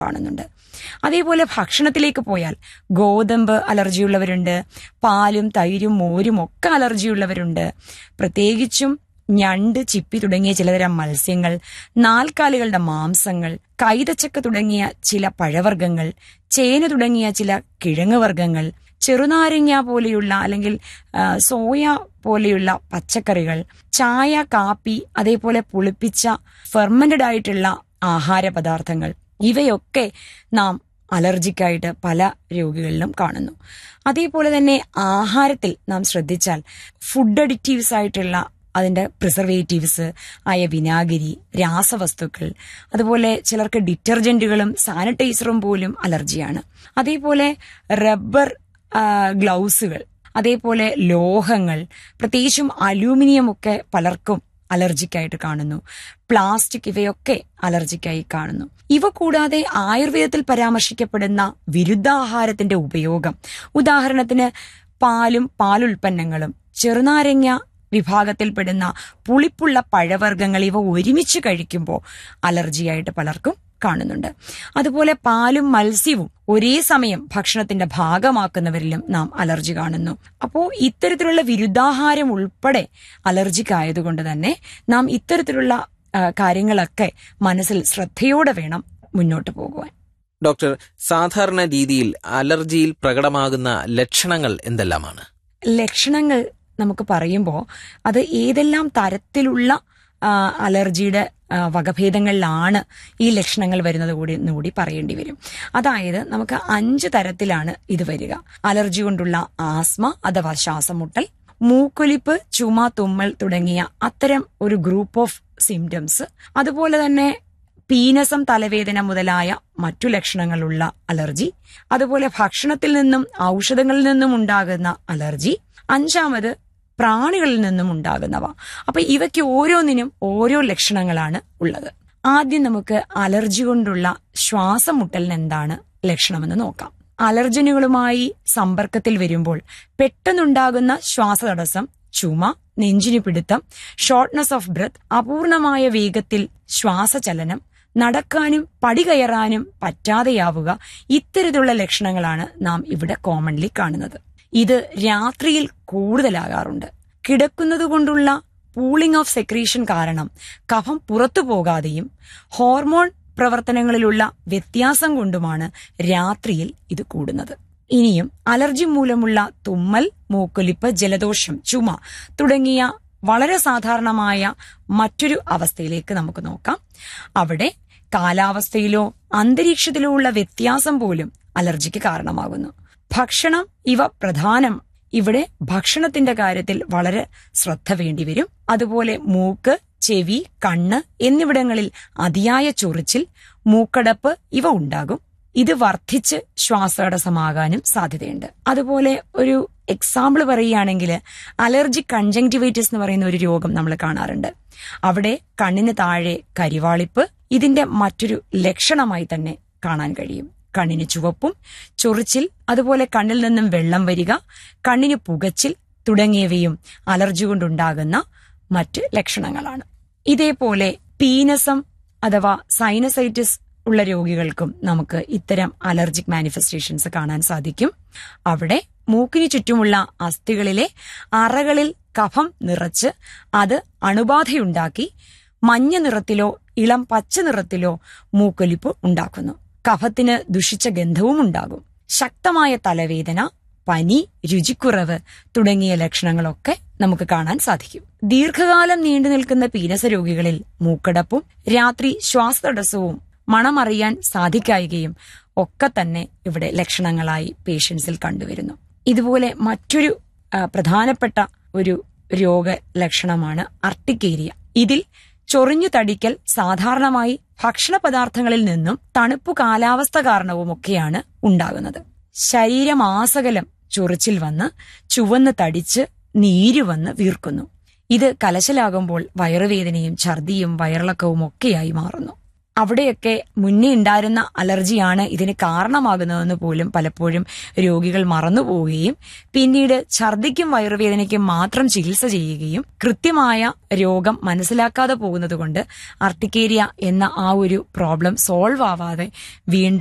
കാണുന്നുണ്ട് അതേപോലെ ഭക്ഷണത്തിലേക്ക് പോയാൽ ഗോതമ്പ് അലർജിയുള്ളവരുണ്ട് പാലും തൈരും മോരും ഒക്കെ അലർജിയുള്ളവരുണ്ട് പ്രത്യേകിച്ചും ഞണ്ട് ചിപ്പി തുടങ്ങിയ ചിലതരം മത്സ്യങ്ങൾ നാൽക്കാലികളുടെ മാംസങ്ങൾ കൈതച്ചക്ക തുടങ്ങിയ ചില പഴവർഗ്ഗങ്ങൾ ചേന തുടങ്ങിയ ചില കിഴങ്ങ് വർഗ്ഗങ്ങൾ ചെറുനാരങ്ങ പോലെയുള്ള അല്ലെങ്കിൽ ആ, സോയ പോലെയുള്ള പച്ചക്കറികൾ ചായ കാപ്പി അതേപോലെ പുളിപ്പിച്ച ഫെർമന്റഡ് ആയിട്ടുള്ള ആഹാര പദാർത്ഥങ്ങൾ ഇവയൊക്കെ നാം അലർജിക്കായിട്ട് പല രോഗികളിലും കാണുന്നു അതേപോലെ തന്നെ ആഹാരത്തിൽ നാം ശ്രദ്ധിച്ചാൽ ഫുഡ് അഡിക്റ്റീവ്സ് ആയിട്ടുള്ള അതിന്റെ പ്രിസർവേറ്റീവ്സ് ആയ വിനാഗിരി രാസവസ്തുക്കൾ അതുപോലെ ചിലർക്ക് ഡിറ്റർജന്റുകളും സാനിറ്റൈസറും പോലും അലർജിയാണ് അതേപോലെ റബ്ബർ ആ, ഗ്ലൗസുകൾ അതേപോലെ ലോഹങ്ങൾ പ്രത്യേകിച്ചും അലൂമിനിയം ഒക്കെ പലർക്കും അലർജിക്കായിട്ട് കാണുന്നു പ്ലാസ്റ്റിക് ഇവയൊക്കെ അലർജിക്കായി കാണുന്നു ഇവ കൂടാതെ ആയുർവേദത്തിൽ പരാമർശിക്കപ്പെടുന്ന വിരുദ്ധാഹാരത്തിന്റെ ഉപയോഗം ഉദാഹരണത്തിന് പാലും പാലുൽപ്പന്നങ്ങളും ചെറുനാരങ്ങ വിഭാഗത്തിൽപ്പെടുന്ന പുളിപ്പുള്ള പഴവർഗ്ഗങ്ങൾ ഇവ ഒരുമിച്ച് കഴിക്കുമ്പോൾ അലർജിയായിട്ട് പലർക്കും കാണുന്നുണ്ട് അതുപോലെ പാലും മത്സ്യവും ഒരേ സമയം ഭക്ഷണത്തിന്റെ ഭാഗമാക്കുന്നവരിലും നാം അലർജി കാണുന്നു അപ്പോൾ ഇത്തരത്തിലുള്ള വിരുദ്ധാഹാരം ഉൾപ്പെടെ അലർജിക്കായതുകൊണ്ട് തന്നെ നാം ഇത്തരത്തിലുള്ള ആ, കാര്യങ്ങളൊക്കെ മനസ്സിൽ ശ്രദ്ധയോടെ വേണം മുന്നോട്ട് പോകുവാൻ ഡോക്ടർ സാധാരണ രീതിയിൽ അലർജിയിൽ പ്രകടമാകുന്ന ലക്ഷണങ്ങൾ എന്തെല്ലാമാണ് ലക്ഷണങ്ങൾ നമുക്ക് പറയുമ്പോൾ അത് ഏതെല്ലാം തരത്തിലുള്ള ആ, അലർജിയുടെ ആ, വകഭേദങ്ങളിലാണ് ഈ ലക്ഷണങ്ങൾ വരുന്നത് കൂടി എന്നുകൂടി പറയേണ്ടി വരും അതായത് നമുക്ക് അഞ്ച് തരത്തിലാണ് ഇത് വരിക അലർജി കൊണ്ടുള്ള ആസ്മ അഥവാ ശ്വാസമുട്ടൽ മൂക്കൊലിപ്പ് ചുമ തുമ്മൽ തുടങ്ങിയ അത്തരം ഒരു ഗ്രൂപ്പ് ഓഫ് സിംറ്റംസ് അതുപോലെ തന്നെ പീനസം തലവേദന മുതലായ മറ്റു ലക്ഷണങ്ങളുള്ള അലർജി അതുപോലെ ഭക്ഷണത്തിൽ നിന്നും ഔഷധങ്ങളിൽ നിന്നും ഉണ്ടാകുന്ന അലർജി അഞ്ചാമത് പ്രാണികളിൽ നിന്നും ഉണ്ടാകുന്നവ അപ്പൊ ഇവയ്ക്ക് ഓരോന്നിനും ഓരോ ലക്ഷണങ്ങളാണ് ഉള്ളത് ആദ്യം നമുക്ക് അലർജി കൊണ്ടുള്ള ശ്വാസം മുട്ടലിന് എന്താണ് ലക്ഷണമെന്ന് നോക്കാം അലർജനുകളുമായി സമ്പർക്കത്തിൽ വരുമ്പോൾ പെട്ടെന്നുണ്ടാകുന്ന ശ്വാസതടസ്സം ചുമ നെഞ്ചിന് പിടുത്തം ഷോർട്ട്നെസ് ഓഫ് ബ്രത്ത് അപൂർണമായ വേഗത്തിൽ ശ്വാസചലനം നടക്കാനും പടി കയറാനും പറ്റാതെയാവുക ഇത്തരത്തിലുള്ള ലക്ഷണങ്ങളാണ് നാം ഇവിടെ കോമൺലി കാണുന്നത് ഇത് രാത്രിയിൽ കൂടുതലാകാറുണ്ട് കിടക്കുന്നത് കൊണ്ടുള്ള പൂളിംഗ് ഓഫ് സെക്രീഷൻ കാരണം കഫം പുറത്തു പോകാതെയും ഹോർമോൺ പ്രവർത്തനങ്ങളിലുള്ള വ്യത്യാസം കൊണ്ടുമാണ് രാത്രിയിൽ ഇത് കൂടുന്നത് ഇനിയും അലർജി മൂലമുള്ള തുമ്മൽ മൂക്കൊലിപ്പ് ജലദോഷം ചുമ തുടങ്ങിയ വളരെ സാധാരണമായ മറ്റൊരു അവസ്ഥയിലേക്ക് നമുക്ക് നോക്കാം അവിടെ കാലാവസ്ഥയിലോ അന്തരീക്ഷത്തിലോ ഉള്ള വ്യത്യാസം പോലും അലർജിക്ക് കാരണമാകുന്നു ഭക്ഷണം ഇവ പ്രധാനം ഇവിടെ ഭക്ഷണത്തിന്റെ കാര്യത്തിൽ വളരെ ശ്രദ്ധ വേണ്ടിവരും അതുപോലെ മൂക്ക് ചെവി കണ്ണ് എന്നിവിടങ്ങളിൽ അതിയായ ചൊറിച്ചിൽ മൂക്കടപ്പ് ഇവ ഉണ്ടാകും ഇത് വർദ്ധിച്ച് ശ്വാസതടസ്സമാകാനും സാധ്യതയുണ്ട് അതുപോലെ ഒരു എക്സാമ്പിൾ പറയുകയാണെങ്കിൽ അലർജി കൺജങ്ടിവൈറ്റിസ് എന്ന് പറയുന്ന ഒരു രോഗം നമ്മൾ കാണാറുണ്ട് അവിടെ കണ്ണിന് താഴെ കരിവാളിപ്പ് ഇതിന്റെ മറ്റൊരു ലക്ഷണമായി തന്നെ കാണാൻ കഴിയും കണ്ണിന് ചുവപ്പും ചൊറിച്ചിൽ അതുപോലെ കണ്ണിൽ നിന്നും വെള്ളം വരിക കണ്ണിന് പുകച്ചിൽ തുടങ്ങിയവയും അലർജി കൊണ്ടുണ്ടാകുന്ന മറ്റ് ലക്ഷണങ്ങളാണ് ഇതേപോലെ പീനസം അഥവാ സൈനസൈറ്റിസ് ഉള്ള രോഗികൾക്കും നമുക്ക് ഇത്തരം അലർജിക് മാനിഫെസ്റ്റേഷൻസ് കാണാൻ സാധിക്കും അവിടെ മൂക്കിന് ചുറ്റുമുള്ള അസ്ഥികളിലെ അറകളിൽ കഫം നിറച്ച് അത് അണുബാധയുണ്ടാക്കി മഞ്ഞ നിറത്തിലോ ഇളം പച്ച നിറത്തിലോ മൂക്കൊലിപ്പ് ഉണ്ടാക്കുന്നു കഫത്തിന് ദുഷിച്ച ഗന്ധവും ഉണ്ടാകും ശക്തമായ തലവേദന പനി രുചിക്കുറവ് തുടങ്ങിയ ലക്ഷണങ്ങളൊക്കെ നമുക്ക് കാണാൻ സാധിക്കും ദീർഘകാലം നീണ്ടു നിൽക്കുന്ന പീനസ രോഗികളിൽ മൂക്കടപ്പും രാത്രി ശ്വാസതടസ്സവും മണമറിയാൻ സാധിക്കായികയും ഒക്കെ തന്നെ ഇവിടെ ലക്ഷണങ്ങളായി പേഷ്യൻസിൽ കണ്ടുവരുന്നു ഇതുപോലെ മറ്റൊരു ആ, പ്രധാനപ്പെട്ട ഒരു രോഗ ലക്ഷണമാണ് അർട്ടിക്കേരിയ ഇതിൽ ചൊറിഞ്ഞു തടിക്കൽ സാധാരണമായി ഭക്ഷണ പദാർത്ഥങ്ങളിൽ നിന്നും തണുപ്പു കാലാവസ്ഥ കാരണവുമൊക്കെയാണ് ഉണ്ടാകുന്നത് ശരീരമാസകലം ചൊറിച്ചിൽ വന്ന് ചുവന്ന് തടിച്ച് നീര് വന്ന് വീർക്കുന്നു ഇത് കലശലാകുമ്പോൾ വയറുവേദനയും ഛർദിയും വയറിളക്കവും ഒക്കെയായി മാറുന്നു അവിടെയൊക്കെ മുന്നേ ഉണ്ടായിരുന്ന അലർജിയാണ് ഇതിന് കാരണമാകുന്നതെന്ന് പോലും പലപ്പോഴും രോഗികൾ മറന്നുപോവുകയും പിന്നീട് ഛർദിക്കും വയറുവേദനയ്ക്കും മാത്രം ചികിത്സ ചെയ്യുകയും കൃത്യമായ രോഗം മനസ്സിലാക്കാതെ പോകുന്നത് കൊണ്ട് അർട്ടിക്കേരിയ എന്ന ആ ഒരു പ്രോബ്ലം സോൾവ് ആവാതെ വീണ്ടും